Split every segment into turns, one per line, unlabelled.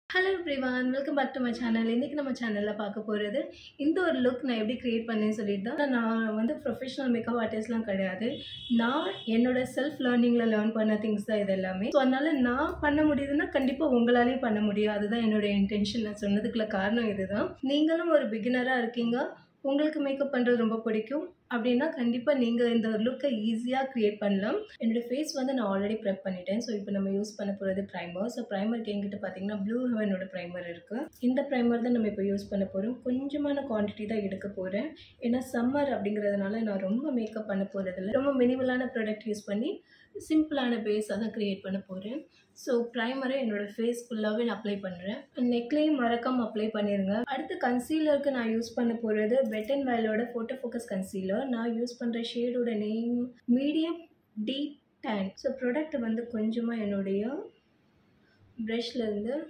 hello everyone welcome back to my channel இன்றைக்கி நம்ம சேனலில் பார்க்க போகிறது இந்த ஒரு லுக் நான் எப்படி க்ரியேட் பண்ணேன்னு சொல்லிட்டு தான் நான் வந்து ப்ரொஃபஷனல் மேக்கப் ஆர்டிஸ்ட்லாம் கிடையாது நான் என்னோட செல்ஃப் லேர்னிங்கில் லேர்ன் பண்ண திங்ஸ் தான் இது எல்லாமே ஸோ அதனால் நான் பண்ண முடியுதுன்னா கண்டிப்பாக உங்களாலேயும் பண்ண முடியும் அதுதான் என்னோட இன்டென்ஷன் நான் சொன்னதுக்குள்ள காரணம் இதுதான் நீங்களும் ஒரு பிகினராக இருக்கீங்க உங்களுக்கு மேக்கப் பண்ணுறது ரொம்ப பிடிக்கும் அப்படின்னா கண்டிப்பாக நீங்கள் இந்த ஒரு லுக்கை ஈஸியாக க்ரியேட் பண்ணலாம் என்னோடய ஃபேஸ் வந்து நான் ஆல்ரெடி ப்ரெப் பண்ணிட்டேன் ஸோ இப்போ நம்ம யூஸ் பண்ண போகிறது ப்ரைமர் ஸோ ப்ரைமருக்கு எங்கிட்ட பார்த்தீங்கன்னா ப்ளூ ஹெவனோட ப்ரைமர் இருக்குது இந்த ப்ரைமர் தான் நம்ம இப்போ யூஸ் பண்ண போகிறோம் கொஞ்சமான குவான்டிட்டி தான் எடுக்க போகிறேன் ஏன்னா சம்மர் அப்படிங்கிறதுனால நான் ரொம்ப மேக்கப் பண்ண போகிறதில்ல ரொம்ப மினிமலான ப்ராடக்ட் யூஸ் பண்ணி சிம்பிளான பேஸாக தான் க்ரியேட் பண்ண போகிறேன் ஸோ ப்ரைமரை என்னோடய ஃபேஸ் ஃபுல்லாகவே நான் அப்ளை பண்ணுறேன் நெக்லையும் மறக்காமல் அப்ளை பண்ணிடுங்க அடுத்து கன்சீலருக்கு நான் யூஸ் பண்ண போகிறது வெட் அண்ட் வயலோட ஃபோட்டோ ஃபோக்கஸ் கன்சீலர் நான் யூஸ் பண்ணுற ஷேடோட name medium deep tan so product வந்து கொஞ்சமாக என்னுடைய ப்ரஷ்லேருந்து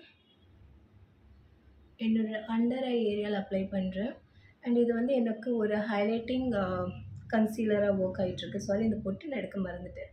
என்னோட அண்டர் ஐ ஏரியாவில் அப்ளை பண்ணுறேன் அண்ட் இது வந்து எனக்கு ஒரு ஹைலைட்டிங் கன்சீலராக ஒர்க் ஆகிட்டுருக்கு சாரி இந்த பொட்டு நான் எடுக்க மறந்துட்டேன்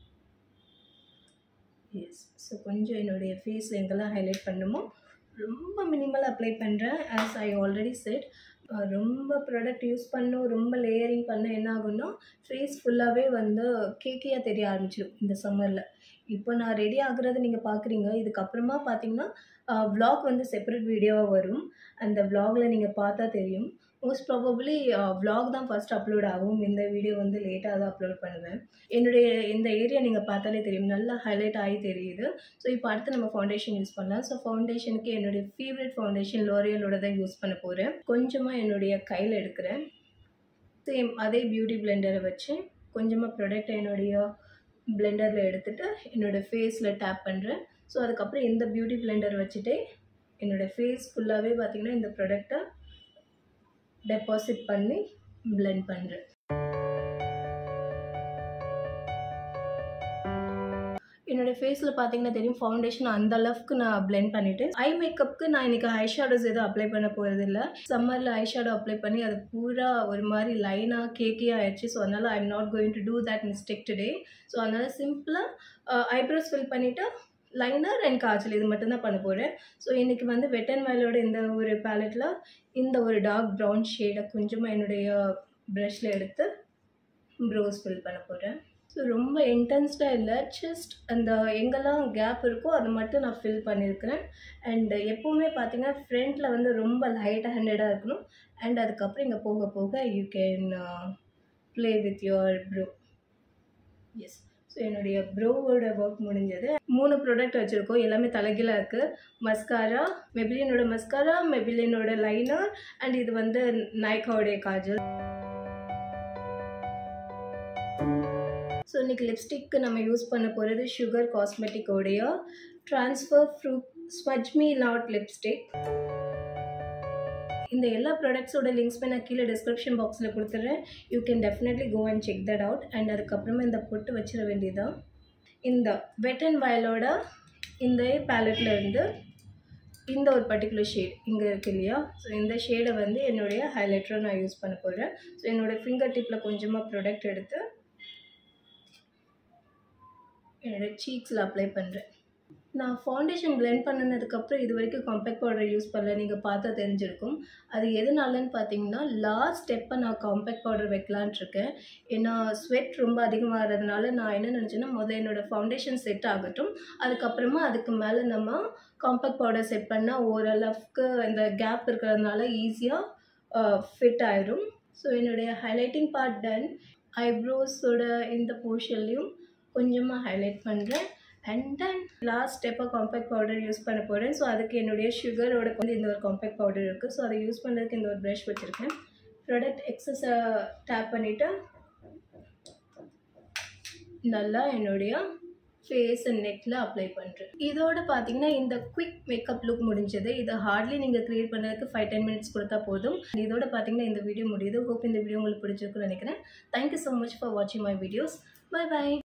எஸ் ஸோ கொஞ்சம் என்னுடைய ஃபேஸ் எங்கெல்லாம் ஹைலைட் பண்ணுமோ ரொம்ப மினிமலாக அப்ளை பண்ணுறேன் ஆஸ் ஐ ஆல்ரெடி செட் ரொம்ப ப்ராடக்ட் யூஸ் பண்ணும் ரொம்ப லேயரிங் பண்ண என்ன ஆகும்னா ஃபேஸ் ஃபுல்லாகவே வந்து கேக்கியாக தெரிய ஆரம்பிச்சிடும் இந்த சம்மரில் இப்போ நான் ரெடி ஆகுறத நீங்கள் பார்க்குறீங்க இதுக்கப்புறமா பார்த்தீங்கன்னா வ்ளாக் வந்து செப்பரேட் வீடியோவாக வரும் அந்த வ்ளாகில் நீங்கள் பார்த்தா தெரியும் மோஸ்ட் ப்ராபப்ளி வ்ளாக் தான் ஃபஸ்ட் அப்லோட் ஆகும் இந்த வீடியோ வந்து லேட்டாக தான் அப்லோட் பண்ணுவேன் என்னுடைய இந்த ஏரியா நீங்கள் பார்த்தாலே தெரியும் நல்லா ஹைலைட் ஆகி தெரியுது ஸோ இப்போ அடுத்து நம்ம ஃபவுண்டேஷன் யூஸ் பண்ணலாம் ஸோ ஃபவுண்டேஷனுக்கு என்னுடைய ஃபேவரட் ஃபவுண்டேஷன் லோரியலோட தான் யூஸ் பண்ண போகிறேன் கொஞ்சமாக என்னுடைய கையில் எடுக்கிறேன் சேம் அதே பியூட்டி பிளெண்டரை வச்சு கொஞ்சமாக ப்ராடக்ட் என்னுடைய பிளெண்டரில் எடுத்துகிட்டு என்னோடய ஃபேஸில் டேப் பண்ணுறேன் ஸோ அதுக்கப்புறம் இந்த பியூட்டி பிளெண்டர் வச்சுட்டே என்னோடய ஃபேஸ் ஃபுல்லாகவே பார்த்திங்கன்னா இந்த ப்ராடக்டை டெபாசிட் பண்ணி பிளெண்ட் பண்ணுறேன் என்னோடய ஃபேஸில் பார்த்தீங்கன்னா தெரியும் ஃபவுண்டேஷன் அந்த அளவுக்கு நான் பிளெண்ட் பண்ணிவிட்டு ஐ மேக்கப்புக்கு நான் இன்றைக்கி ஐ ஷேடோஸ் எதுவும் அப்ளை பண்ண போகிறது இல்லை சம்மரில் ஐ ஷேடோ அப்ளை பண்ணி அது பூரா ஒரு மாதிரி லைனாக கேக்கியாக ஆயிடுச்சு ஸோ அதனால் I am not going to do that mistake today so அதனால் சிம்பிளாக ஐப்ரோஸ் ஃபில் பண்ணிவிட்டு லைனர் அண்ட் காய்ச்சல் இது மட்டும்தான் பண்ண போகிறேன் ஸோ இன்றைக்கி வந்து வெட் அண்ட் வயலோட இந்த ஒரு பேலட்டில் இந்த ஒரு டார்க் ப்ரௌன் ஷேடை கொஞ்சமாக என்னுடைய ப்ரஷில் எடுத்து ப்ரோஸ் ஃபில் பண்ண போகிறேன் ஸோ ரொம்ப இன்டென்ஸ்டாக இல்லை ஜஸ்ட் அந்த எங்கெல்லாம் கேப் இருக்கோ அதை மட்டும் நான் ஃபில் பண்ணியிருக்கிறேன் அண்ட் எப்போவுமே பார்த்தீங்கன்னா ஃப்ரண்ட்டில் வந்து ரொம்ப லைட் ஹேண்டடாக இருக்கணும் அண்ட் அதுக்கப்புறம் இங்கே போக போக you can play with your brows so என்னுடைய ப்ரோவோட ஒர்க் முடிஞ்சது மூணு ப்ராடக்ட் வச்சுருக்கோம் எல்லாமே தலைகீழாக இருக்குது மஸ்காரா மெபிலினோட மஸ்காரா மெபிலினோட லைனர் அண்ட் இது வந்து நைக்காவுடைய காஜல் ஸோ இன்றைக்கி லிப்ஸ்டிக்கு நம்ம யூஸ் பண்ண போகிறது சுகர் காஸ்மெட்டிக்கோடைய ட்ரான்ஸ்ஃபர் ஃப்ரூட் ஸ்வஜ்மி நாட் லிப்ஸ்டிக் இந்த எல்லா ப்ராடக்ட்ஸோட லிங்க்ஸ்மே நான் கீழே டிஸ்கிரிப்ஷன் பாக்ஸில் கொடுத்துட்றேன் you can definitely go and check that out and அதுக்கப்புறமா இந்த பொட்டு வச்சிட வேண்டியதான் இந்த வெட் அண்ட் வயலோட இந்த பேலட்டில் இருந்து இந்த ஒரு பர்டிகுலர் ஷேட் இங்கே இருக்கு இல்லையா ஸோ இந்த ஷேடை வந்து என்னுடைய ஹைலைட்டராக நான் யூஸ் பண்ண போகிறேன் ஸோ என்னோடய ஃபிங்கர் டிப்பில் கொஞ்சமாக ப்ராடக்ட் எடுத்து என்னோடய சீக்ஸில் அப்ளை பண்ணுறேன் நான் ஃபவுண்டேஷன் பிளெண்ட் பண்ணினதுக்கப்புறம் இது வரைக்கும் காம்பேக்ட் பவுடர் யூஸ் பண்ணல நீங்கள் பார்த்தா தெரிஞ்சிருக்கும் அது எதனாலன்னு பார்த்தீங்கன்னா லாஸ்ட் ஸ்டெப்பை நான் காம்பேக்ட் பவுடர் வைக்கலான்ட்டு இருக்கேன் ஏன்னா ஸ்வெட் ரொம்ப அதிகமாகிறதுனால நான் என்ன நினச்சேன்னா முதல்ல என்னோடய ஃபவுண்டேஷன் செட் ஆகட்டும் அதுக்கப்புறமா அதுக்கு மேலே நம்ம காம்பேக்ட் பவுடர் செட் பண்ணால் ஓரளவுக்கு இந்த கேப் இருக்கிறதுனால ஈஸியாக ஃபிட் ஆயிடும் ஸோ என்னுடைய ஹைலைட்டிங் பார்ட் டன் ஐப்ரோஸோட இந்த போர்ஷன்லேயும் கொஞ்சமாக ஹைலைட் பண்ணுறேன் அண்ட் தென் லாஸ்ட் ஸ்டெப்பாக காம்பேக்ட் பவுடர் யூஸ் பண்ண போகிறேன் ஸோ அதுக்கு என்னுடைய சுகரோட வந்து இந்த ஒரு காம்பேக்ட் பவுடர் இருக்குது ஸோ அதை யூஸ் பண்ணுறதுக்கு இந்த ஒரு ப்ரஷ் வச்சுருக்கேன் ப்ராடக்ட் எக்ஸஸை டேப் பண்ணிவிட்டு நல்லா என்னுடைய ஃபேஸ் அண்ட் நெக்கில் அப்ளை பண்ணுறேன் இதோட பார்த்தீங்கன்னா இந்த குவிக் மேக்கப் லுக் முடிஞ்சது இதை ஹார்ட்லி நீங்கள் க்ரியேட் பண்ணுறதுக்கு ஃபைவ் டென் மினிட்ஸ் கொடுத்தா போதும் இதோட பார்த்தீங்கன்னா இந்த வீடியோ முடியுது ஹோப் இந்த வீடியோ உங்களுக்கு பிடிச்சிருக்குன்னு நினைக்கிறேன் தேங்க்யூ ஸோ மச் ஃபார் வாட்சிங் மை வீடியோஸ் பை பை